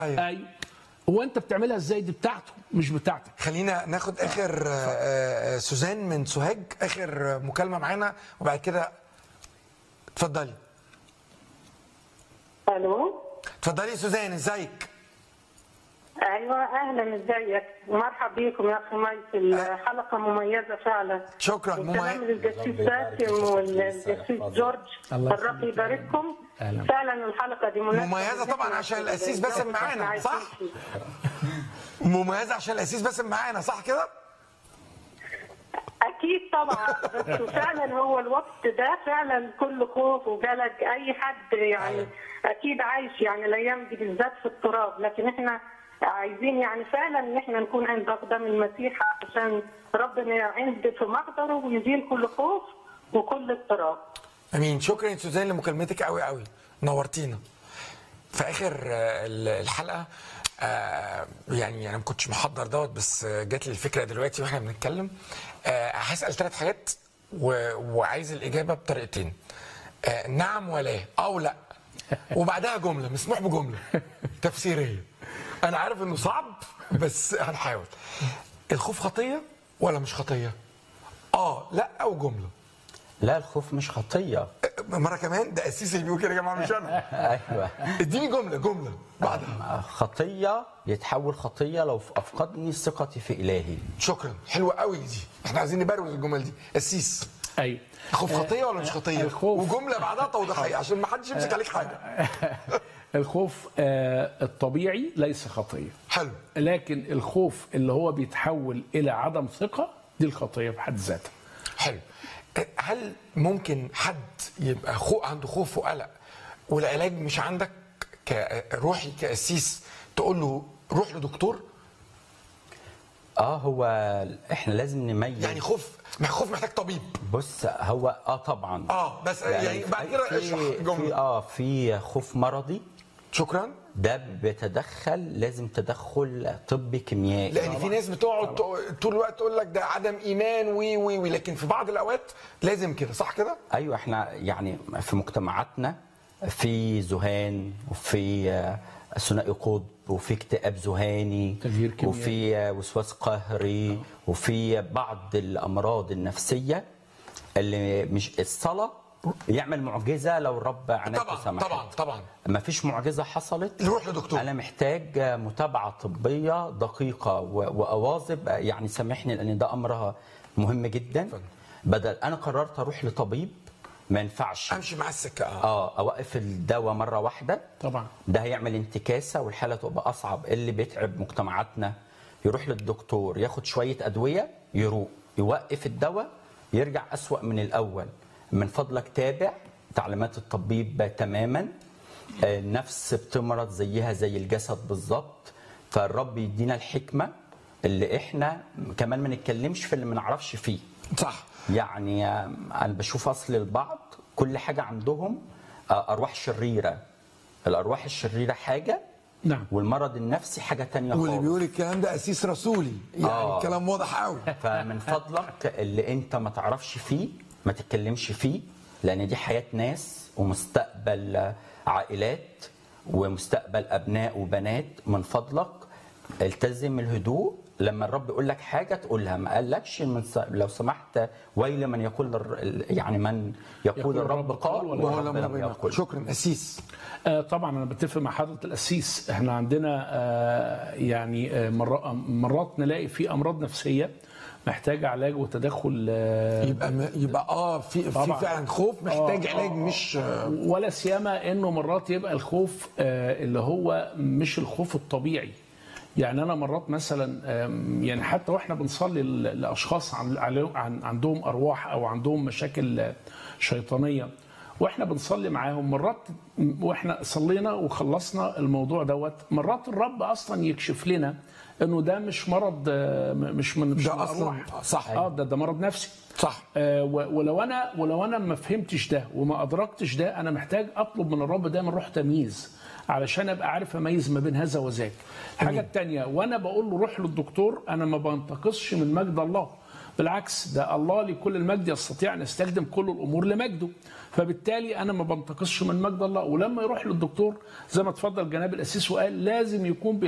أيوة. ايوه هو انت بتعملها ازاي دي بتاعته مش بتاعتك خلينا ناخد اخر آه، آه، سوزان من سوهاج اخر مكالمه معانا وبعد كده اتفضلي الو اتفضلي سوزان ازيك ايوه اهلا ازيك مرحب بيكم يا اخي مايك الحلقه مميزه فعلا شكرا والكلام مميز للجسيس باسم والجسيس جورج الله الرب يبارككم أهلا. فعلا الحلقه دي مناسبه مميزة طبعا جداً عشان في القسيس الجو باسم اللي إحنا معانا، عايشين صح؟ فيه. مميزه عشان الاسيس باسم معانا صح كده اكيد طبعا بس فعلا هو الوقت ده فعلا كله خوف وقلق اي حد يعني اكيد عايش يعني الايام دي بالذات في اضطراب لكن احنا عايزين يعني فعلا ان احنا نكون عند اقدام المسيح عشان ربنا عند في مقدره ويزيل كل خوف وكل اضطراب امين شكرا يا سوزان لمكالمتك قوي قوي نورتينا في اخر آه، الحلقه آه، يعني انا ما كنتش محضر دوت بس آه، جات لي الفكره دلوقتي واحنا بنتكلم آه، هسال ثلاث حاجات و- وعايز الاجابه بطريقتين آه، نعم ولا او لا وبعدها جمله مسموح بجمله تفسيريه انا عارف انه صعب بس هنحاول الخوف خطيه ولا مش خطيه اه لا او جمله لا الخوف مش خطية مره كمان ده قسيس اللي بيقول كده يا جماعه مش انا أيوة اديني جمله جمله بعدها خطية يتحول خطية لو أفقدني ثقتي في إلهي شكرا حلوه قوي دي احنا عايزين نبروز الجمل دي قسيس ايوه خوف خطيه ولا مش خطيه الخوف. وجمله بعدها توضيحيه عشان ما حدش يمسك عليك حاجه الخوف آه، الطبيعي ليس خطيه حلو لكن الخوف اللي هو بيتحول الى عدم ثقه دي الخطيه بحد ذاتها حلو هل ممكن حد يبقى خو عنده خوف وقلق والعلاج مش عندك كروحي كقسيس تقول له روح لدكتور اه هو احنا لازم نميز يعني خوف ما خوف محتاج طبيب بص هو اه طبعا اه بس يعني بعد كده في- اشرح في جمله اه في خوف مرضي شكرا ده بيتدخل لازم تدخل طبي كيميائي لان في ناس بتقعد طول الوقت تقول لك ده عدم ايمان وي وي وي لكن في بعض الاوقات لازم كده صح كده ايوه احنا يعني في مجتمعاتنا في ذهان وفي آه، ثنائي قطب وفي اكتئاب ذهاني تغيير كيميائي. وفي آه، وسواس قهري وفي بعض الامراض النفسيه اللي مش الصلاه يعمل معجزه لو الرب عناته طبعا سمحت طبعا طبعا ما فيش معجزه حصلت نروح لدكتور انا محتاج متابعه طبيه دقيقه و- واواظب يعني سامحني لان ده امر مهم جدا اتفضل. بدل انا قررت اروح لطبيب ما ينفعش امشي مع السكه اه اه اوقف الدواء مره واحده طبعا ده هيعمل انتكاسه والحاله تبقى اصعب اللي بيتعب مجتمعاتنا يروح للدكتور ياخد شويه ادويه يروق يوقف الدواء يرجع اسوا من الاول من فضلك تابع تعليمات الطبيب تماما آه، النفس بتمرض زيها زي الجسد بالظبط فالرب يدينا الحكمه اللي احنا كمان ما نتكلمش في اللي ما نعرفش فيه صح يعني آه، انا بشوف اصل البعض كل حاجه عندهم آه، ارواح شريره الارواح الشريره حاجه نعم والمرض النفسي حاجه تانية واللي خالص بيقول الكلام ده قسيس رسولي يعني آه. الكلام واضح قوي فمن فضلك اللي انت ما تعرفش فيه ما تتكلمش فيه لان دي حياه ناس ومستقبل آه، عائلات ومستقبل ابناء وبنات من فضلك التزم الهدوء لما الرب يقول لك حاجه تقولها ما قالكش من س... لو سمحت ويل من يقول الر... يعني من يقول, يقول الرب قال ولا وهو والرب لما لم يقل شكرا قسيس آه، طبعا انا بتفق مع حضره القسيس احنا عندنا آه، يعني آه، مرا- مرات نلاقي في امراض نفسيه محتاجه علاج وتدخل آه، يبقى م... يبقى اه في في طبعاً. فعلا خوف محتاج آه، علاج آه، مش ولا سيما انه مرات يبقى الخوف آه، اللي هو مش الخوف الطبيعي يعني انا مرات مثلا آم، يعني حتى واحنا بنصلي ل- لاشخاص عن عليهم- عن عندهم ارواح او عندهم مشاكل آه، شيطانيه واحنا بنصلي معاهم مرات م- واحنا صلينا وخلصنا الموضوع دوت مرات الرب اصلا يكشف لنا انه ده مش مرض آه، م- مش من مش ده من أصلاً الأرواح. صح. اه ده ده مرض نفسي صح آه، و- ولو انا ولو انا ما فهمتش ده وما ادركتش ده انا محتاج اطلب من الرب دايما روح تمييز علشان ابقى عارف اميز ما بين هذا وذاك الحاجه الثانيه وانا بقول له روح للدكتور انا ما بنتقصش من مجد الله بالعكس ده الله لكل المجد يستطيع ان يستخدم كل الامور لمجده فبالتالي انا ما بنتقصش من مجد الله ولما يروح للدكتور زي ما اتفضل جناب الاسيس وقال لازم يكون